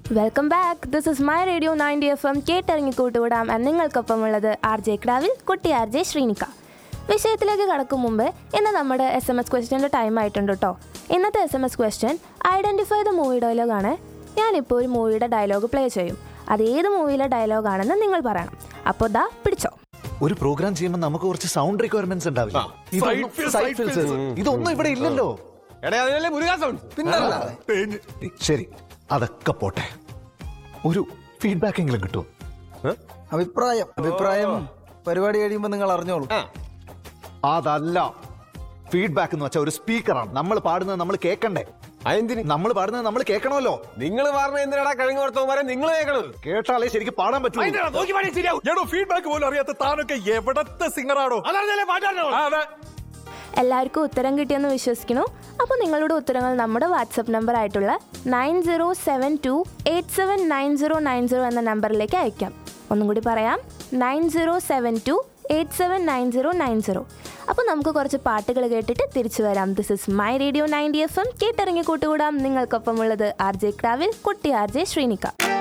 Welcome back this is my radio ninety F M കേട്ടിറങ്ങി കൂട്ടുകൂടാം എന്ന് നിങ്ങൾക്കൊപ്പമുള്ളത് ആർ ജെ ക്രാവിൽ കുട്ടി ആർ ജെ ശ്രീനിക്ക വിഷയത്തിലേക്ക് കടക്കും മുമ്പ് ഇന്ന് നമ്മുടെ എസ് എം എസ് ക്വസ്റ്റ്യൻ്റെ ടൈം ആയിട്ടുണ്ട് കേട്ടോ ഇന്നത്തെ S M S question identify the movie ഡയലോഗാണ് ഞാനിപ്പോൾ ഒരു മൂവിയുടെ ഡയലോഗ് പ്ലേ ചെയ്യും അത് ഏത് മൂവിയിലെ ഡയലോഗാണെന്ന് നിങ്ങൾ പറയണം അപ്പോൾ ദാ പിടിച്ചോ ഒരു പ്രോഗ്രാം ചെയ്യുമ്പോൾ നമുക്ക് കുറച്ച് സൗണ്ട് റിക്വയർമെന്റ്സ് ഉണ്ടാവില്ല ഇതൊന്നും- Side fills, side side fills. fills. ഇതൊന്നും ഇവിടെ ഇല്ലല്ലോ എടാ അതിനല്ലേ മുരുകാ സൗണ്ട് പിന്നല്ല ശരി അതൊക്കെ പോട്ടെ ഒരു ഫീഡ്ബാക്ക് എങ്കിലും കിട്ടുമോ അഭിപ്രായം അഭിപ്രായം പരിപാടി കഴിയുമ്പോ നിങ്ങൾ അറിഞ്ഞോളൂ അതല്ല ഫീഡ്ബാക്ക് എന്ന് വെച്ചാൽ ഒരു സ്പീക്കറാണ് നമ്മൾ പാടുന്നത് നമ്മൾ കേൾക്കണ്ടേ അതെന്തിന് നമ്മൾ പാടുന്നത് നമ്മൾ കേൾക്കണമല്ലോ നിങ്ങൾ പറഞ്ഞ എന്തിനാടാ കഴിഞ്ഞ വർത്തമാരെ നിങ്ങൾ കേൾക്കണത് കേട്ടാലേ ശരിക്കും പാടാൻ പറ്റൂ നോക്കി പാടി ശരിയാവും എടോ ഫീഡ്ബാക്ക് പോലും അറിയാത്ത താനൊക്കെ എവിടത്തെ സിംഗറാണോ അതറിഞ്ഞല്ലേ പാട്ടാണോ അതെ എല്ലാവർക്കും ഉത്തരം കിട്ടിയെന്ന് വിശ്വസിക്കുന്നു അപ്പോൾ നിങ്ങളുടെ ഉത്തരങ്ങൾ നമ്മുടെ വാട്സപ്പ് നമ്പർ ആയിട്ടുള്ള nine zero seven two eight seven nine zero nine zero എന്ന നമ്പറിലേക്ക് അയക്കാം ഒന്നും കൂടി പറയാം nine zero seven two eight seven nine zero nine zero അപ്പോൾ നമുക്ക് കുറച്ച് പാട്ടുകൾ കേട്ടിട്ട് തിരിച്ചു വരാം this is my radio ninety F M കേട്ടിറങ്ങി കൂട്ടുകൂടാം നിങ്ങൾക്കൊപ്പമുള്ളത് ആർ ജെ ക്രാവിൽ കുട്ടി ആർ ജെ ശ്രീനിക്ക